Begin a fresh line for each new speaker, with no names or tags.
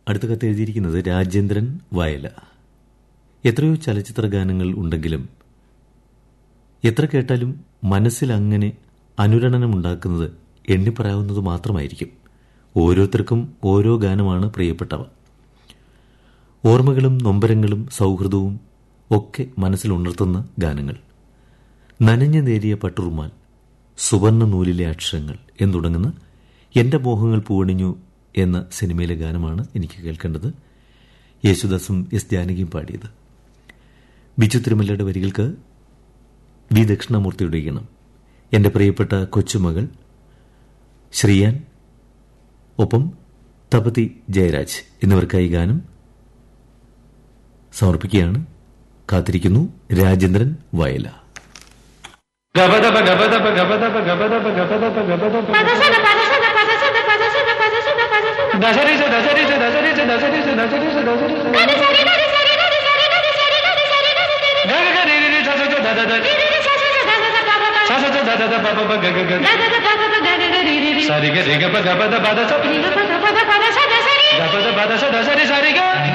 അടുത്ത കത്ത് എഴുതിയിരിക്കുന്നത് രാജേന്ദ്രൻ വയല എത്രയോ ചലച്ചിത്ര ഗാനങ്ങൾ ഉണ്ടെങ്കിലും എത്ര കേട്ടാലും മനസ്സിൽ അങ്ങനെ അനുരണനമുണ്ടാക്കുന്നത് എണ്ണിപ്പറയാവുന്നത് മാത്രമായിരിക്കും ഓരോരുത്തർക്കും ഓരോ ഗാനമാണ് പ്രിയപ്പെട്ടവ ഓർമ്മകളും നൊമ്പരങ്ങളും സൗഹൃദവും ഒക്കെ മനസ്സിലുണർത്തുന്ന ഗാനങ്ങൾ നനഞ്ഞു നേരിയ പട്ടുറുമാൽ സുവർണ നൂലിലെ അക്ഷരങ്ങൾ എന്ന് തുടങ്ങുന്ന എന്റെ മോഹങ്ങൾ പൂവണിഞ്ഞു എന്ന സിനിമയിലെ ഗാനമാണ് എനിക്ക് കേൾക്കേണ്ടത് യേശുദാസും എസ് ജാനകിയും പാടിയത് ബിജു തിരുമല്ലയുടെ വരികൾക്ക് വി ദക്ഷിണാമൂർത്തിയുടെ ഈണം എന്റെ പ്രിയപ്പെട്ട കൊച്ചുമകൾ ശ്രീയാൻ ഒപ്പം തപതി ജയരാജ് എന്നിവർക്കായി ഗാനം സമർപ്പിക്കുകയാണ് കാത്തിരിക്കുന്നു രാജേന്ദ്രൻ വയല
ഗബദബ ഗബദബ ഗബദബ ഗബദബ ഗബദബ ഗബദബ
പദസന പദസന പദസന പദസന പദസന പദസന
ദശരിഷ ദശരിഷ ദശരിഷ ദശരിഷ ദശരിഷ ദശരിഷ
ഗരി സരി ഗരി സരി ഗരി സരി ഗരി സരി ഗരി സരി ഗരി സരി
ഗഗ ഗരി സസജ ദദദ
ഗരി സസ സ ഗ ഗ ഗ ഗ ഗ
സസജ ദദദ ബബ ഗഗ ഗ
ഗ ഗ ഗ ഗ ഗ ഗ ഗ രി രി രി
സരി ഗ രി ഗ ബ ഗബദ ബദസ
രി ഗ പ പ പ പദസന സരി
ഗബദ ബദസ ദശരി സരി ഗ